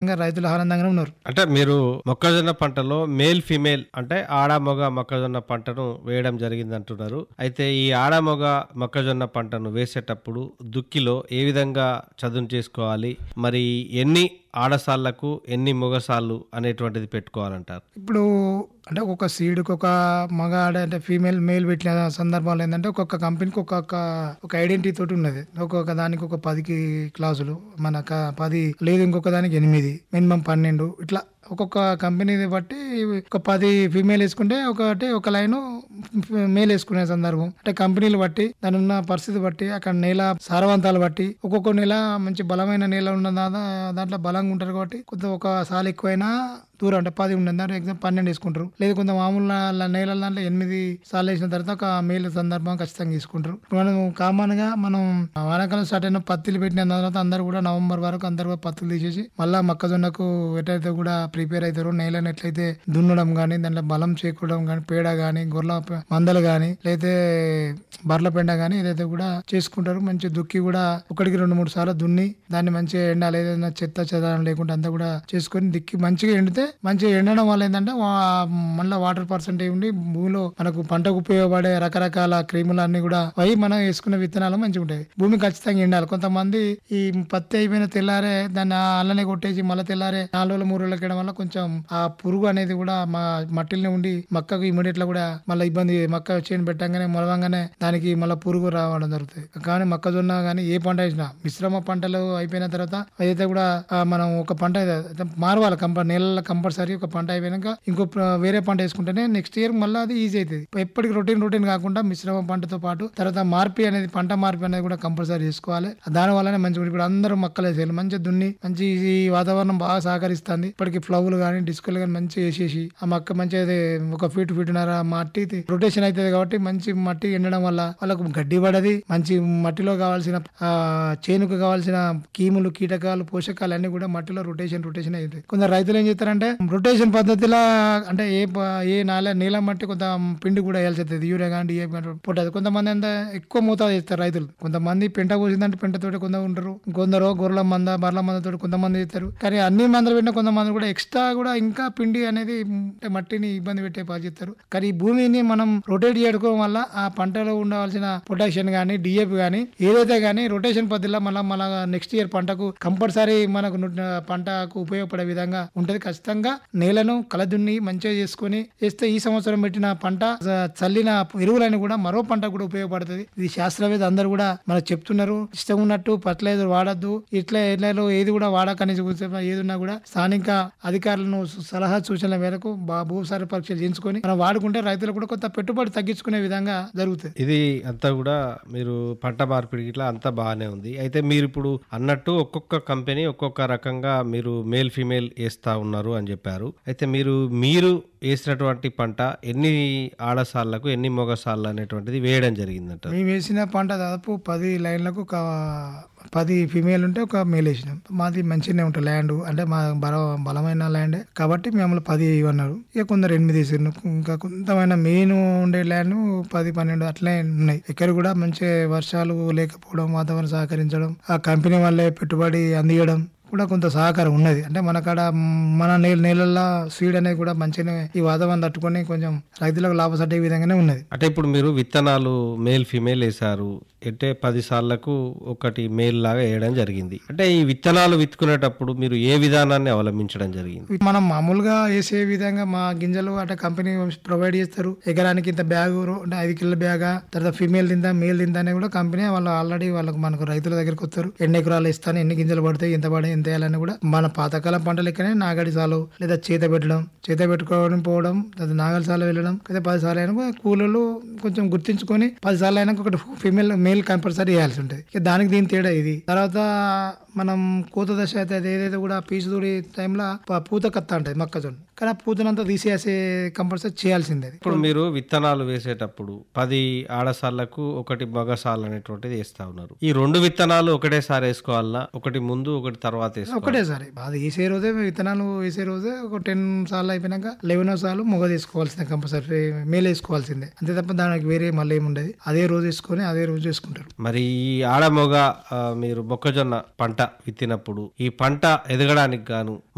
ఇంకా రైతులు ఆనందంగానే ఉన్నారు అంటే మీరు మొక్కజొన్న పంటలో మేల్ ఫిమేల్ అంటే ఆడ మొగ మొక్కజొన్న పంటను వేయడం జరిగింది అంటున్నారు అయితే ఈ ఆడ మొగ మొక్కజొన్న పంటను వేసేటప్పుడు దుక్కిలో ఏ విధంగా చదును చేసుకోవాలి మరి ఎన్ని ఆడసాళ్లకు ఎన్ని మొగసాళ్ళు అనేటువంటిది పెట్టుకోవాలంటారు ఇప్పుడు అంటే ఒక్కొక్క సీడ్కి ఒక మగ ఆడ అంటే ఫీమేల్ మేల్ పెట్టిన సందర్భాలు ఏంటంటే ఒక్కొక్క కంపెనీకి ఒక్కొక్క ఒక ఐడెంటిటీ తోటి ఉన్నది ఒక్కొక్క దానికి ఒక పదికి క్లాసులు మన క- పది లేదు ఇంకొక దానికి ఎనిమిది మినిమం పన్నెండు ఇట్లా ఒక్కొక్క కంపెనీ బట్టి ఒక పది ఫీమేల్ వేసుకుంటే ఒకటి ఒక లైన్ మేల్ వేసుకునే సందర్భం అంటే కంపెనీలు బట్టి దాని ఉన్న పరిస్థితి బట్టి అక్కడ నేల సారవంతాలు బట్టి ఒక్కొక్క నేల మంచి బలమైన నేల ఉన్న దా- దాంట్లో బలంగా ఉంటారు కాబట్టి కొంత ఒక సాలు ఎక్కువైనా దూరం అంటే పది ఉండదు దాంట్లో ఎగ్జామ్ పన్నెండు వేసుకుంటారు లేదు కొంత మామూలు నా- నేల దాంట్లో ఎనిమిది సార్లు వేసిన తర్వాత ఒక మేల్ సందర్భం ఖచ్చితంగా తీసుకుంటారు ఇప్పుడు మనం కామన్ గా మనం వానాకాలం స్టార్ట్ అయిన పత్తిలు పెట్టిన తర్వాత అందరూ కూడా నవంబర్ వరకు అందరూ కూడా పత్తులు తీసేసి మళ్ళా మొక్కజొన్నకు ఎట్లయితే కూడా ప్రిపేర్ అవుతారో నేలను ఎట్లయితే దున్నడం కానీ దాంట్లో బలం చేకూడడం కానీ పేడ కానీ గొర్రెల ప- మందలు కానీ లేతే బర్ల పెండ కానీ ఏదైతే కూడా చేసుకుంటారు మంచి దుక్కి కూడా ఒకటికి రెండు మూడు సార్లు దున్ని దాన్ని మంచిగా ఎండాలి ఏదైనా చెత్త చెదారం లేకుండా అంతా కూడా చేసుకొని దిక్కి మంచిగా ఎండితే మంచిగా ఎండడం వల్ల ఏంటంటే వా- మళ్ళీ వాటర్ పర్సెంటేజ్ ఉండి భూమిలో మనకు పంటకు ఉపయోగపడే రకరకాల క్రీములు అన్ని కూడా అవి మనం వేసుకున్న విత్తనాలు మంచిగా ఉంటాయి భూమి ఖచ్చితంగా ఎండాలి కొంతమంది ఈ పత్తి అయిపోయిన తెల్లారే దాన్ని ఆ అల్లనే కొట్టేసి మళ్ళీ తెల్లారే నాలుగు రోజులు మూడు రోజులకి వేయడం వల్ల కొంచెం ఆ పురుగు అనేది కూడా మా మట్టిలోనే ఉండి మొక్కకు ఇమీడియట్ కూడా మళ్ళీ ఇబ్బంది మొక్క చేను పెట్టంగానే మొలవంగానే దానికి మళ్ళీ పురుగు రావడం జరుగుతుంది కానీ మొక్కజొన్న కానీ ఏ పంట వేసినా మిశ్రమ పంటలు అయిపోయిన తర్వాత అయితే కూడా ఆ, మనం ఒక పంట అయితే మారవాలి కంప నెలల కంపల్సరీ ఒక పంట అయిపోయినాక ఇంకో ప్ర- వేరే పంట వేసుకుంటేనే నెక్స్ట్ ఇయర్ మళ్ళీ అది ఈజీ అవుతుంది ఎప్పటికి రొటీన్ రొటీన్ కాకుండా మిశ్రమ పంటతో పాటు తర్వాత మార్పి అనేది పంట మార్పి అనేది కూడా కంపల్సరీ చేసుకోవాలి దాని వల్లనే మంచిగా ఇప్పుడు అందరూ మొక్కలు వేసేయాలి మంచిగా దున్ని మంచి ఈ వాతావరణం బాగా సహకరిస్తుంది ఇప్పటికి ఫ్లవ్లు కానీ డిస్కులు కానీ మంచిగా వేసేసి ఆ మొక్క మంచిగా అది ఒక ఫీట్ ఫీట్నర మట్టి రొటేషన్ అవుతుంది కాబట్టి మంచి మట్టి ఎండడం వల్ల వాళ్ళకు గడ్డి పడది మంచి మట్టిలో కావాల్సిన ఆ చేనుకు కావాల్సిన కీములు కీటకాలు పోషకాలు అన్ని కూడా మట్టిలో రొటేషన్ రొటేషన్ అవుతాయి కొందరు రైతులు ఏం చేస్తారంటే రొటేషన్ పద్ధతిలో అంటే ఏ ప- ఏ నాల నీళ్ళ మట్టి కొంత పిండి కూడా వేయాల్సి వస్తుంది యూరియా కానీ డిఏపి కానీ పుట్టదు కొంతమంది అంతా ఎక్కువ మోతాదు చేస్తారు రైతులు కొంతమంది పెంట పోసిందంటే పెంటతోటి కొందరు ఉంటారు కొందరు గొర్రెల మంద బర్ల మందతోటి కొంతమంది చేస్తారు కానీ అన్ని మందలు పెట్టిన కొంతమంది కూడా ఎక్స్ట్రా కూడా ఇంకా పిండి అనేది అంటే మట్టిని ఇబ్బంది పెట్టే పని చేస్తారు కానీ ఈ భూమిని మనం రొటేట్ చేయడం వల్ల ఆ పంటలో ఉండవలసిన పొటాషియం కానీ డిఏపి కానీ ఏదైతే కానీ రొటేషన్ పద్ధతిలో మళ్ళీ మన నెక్స్ట్ ఇయర్ పంటకు కంపల్సరీ మనకు ను- పంటకు ఉపయోగపడే విధంగా ఉంటది ఖచ్చితంగా నేలను కలదున్ని మంచిగా చేసుకొని చేస్తే ఈ సంవత్సరం పెట్టిన పంట చ- చల్లిన ఎరువులని కూడా మరో పంట కూడా ఉపయోగపడుతుంది ఇది శాస్త్రవేత్త అందరూ కూడా మనకు చెప్తున్నారు ఇష్టం ఉన్నట్టు ఫర్టిలైజర్ వాడద్దు ఇట్లా ఎట్లలో ఏది కూడా వాడకని చెప్పి ఏది ఉన్నా కూడా స్థానిక అధికారులను సు- సలహా సూచనల మేరకు బా- భూసార పరీక్షలు చేయించుకొని మనం వాడుకుంటే రైతులకు కూడా కొంత పెట్టుబడి తగ్గించుకునే విధంగా జరుగుతుంది ఇది అంతా కూడా మీరు పంట మార్పిడి ఇట్లా అంతా బాగానే ఉంది అయితే మీరు ఇప్పుడు అన్నట్టు ఒక్కొక్క కంపెనీ ఒక్కొక్క రకంగా మీరు మేల్ ఫీమేల్ వేస్తా ఉన్నారు అని చెప్పారు అయితే మీరు మీరు వేసినటువంటి పంట ఎన్ని ఆడసాళ్లకు ఎన్ని మొగసాళ్ళు అనేటువంటిది వేయడం జరిగిందంట మేము వేసిన పంట దాదాపు పది లైన్లకు ఒక పది ఫిమేల్ ఉంటే ఒక మేల్ వేసినాం మాది మంచిగానే ఉంటుంది ల్యాండ్ అంటే మా బల బలమైన ల్యాండ్ కాబట్టి మేము పది ఇవ్వన్నారు ఇక కొందరు ఎనిమిది వేసారు ఇంకా కొంతమైన మెయిన్ ఉండే ల్యాండ్ పది పన్నెండు అట్లనే ఉన్నాయి ఇక్కడ కూడా మంచి వర్షాలు లేకపోవడం వాతావరణం సహకరించడం ఆ కంపెనీ వాళ్ళే పెట్టుబడి అందియడం కూడా కొంత సహకారం ఉన్నది అంటే మన కాడ మన నేల నేలల్లో సీడ్ అనేది కూడా మంచిగానే ఈ వాతావరణం తట్టుకొని కొంచెం రైతులకు లాభసట్టే విధంగానే ఉన్నది అంటే ఇప్పుడు మీరు విత్తనాలు మేల్ ఫీమేల్ వేశారు అంటే పది సార్లకు ఒకటి మేల్ లాగా వేయడం జరిగింది అంటే ఈ విత్తనాలు విత్తుకునేటప్పుడు మీరు ఏ విధానాన్ని అవలంబించడం జరిగింది మనం మామూలుగా వేసే విధంగా మా గింజలు అంటే కంపెనీ ప్రొవైడ్ చేస్తారు ఎకరానికి ఇంత బ్యాగ్ అంటే ఐదు కిలోల బ్యాగా తర్వాత ఫీమేల్ తిందా మేల్ తిందా అని కూడా కంపెనీ వాళ్ళు ఆల్రెడీ వాళ్ళకి మనకు రైతుల దగ్గరికి వస్తారు ఎన్ని ఎకరాలు ఇస్తాను ఎన్ని గింజలు పడతాయి ఎంత పడి ఎంత వేయాలని కూడా మన పాతకాలం పంట లెక్కనే నాగడి సాలు లేదా చేత పెట్టడం చేత పెట్టుకోవడం పోవడం లేదా నాగలి సాలు వెళ్ళడం లేదా పది సార్లు అయినా కూడా కూలీలు కొంచెం గుర్తించుకొని పది సార్లు అయినా ఒకటి ఫీమేల్ మేల్ కంపల్సరీ వేయాల్సి ఉంటుంది ఇక దానికి దీని తేడా ఇది తర్వాత మనం పూత దశ అయితే అది ఏదైతే కూడా పీచు తూడి టైంలో ప- పూత కత్త ఉంటుంది మొక్కజొన్న కానీ ఆ పూతనంతా తీసేసే కంపల్సరీ చేయాల్సిందే అది. ఇప్పుడు మీరు విత్తనాలు వేసేటప్పుడు పది ఆడసాళ్లకు ఒకటి మగసాల్ అనేటువంటిది వేస్తా ఉన్నారు ఈ రెండు విత్తనాలు ఒకటేసారి వేసుకోవాలన్నా ఒకటి ముందు ఒకటి తర్వాత వేసుకోవాలి ఒకటేసారి అది వేసే రోజే విత్తనాలు వేసే రోజే ఒక టెన్ సార్లు అయిపోయినాక లెవెన్ సార్లు మొగ తీసుకోవాల్సిందే కంపల్సరీ మేలు వేసుకోవాల్సిందే అంతే తప్ప దానికి వేరే మళ్ళీ ఏమి ఉండదు అదే రోజు వేసుకొని అదే రోజు వేసుకుంటారు మరి ఈ ఆడ మొగ ఆ, మీరు మొక్కజొన్న పంట విత్తినప్పుడు ఈ పంట ఎదగడానికి గాను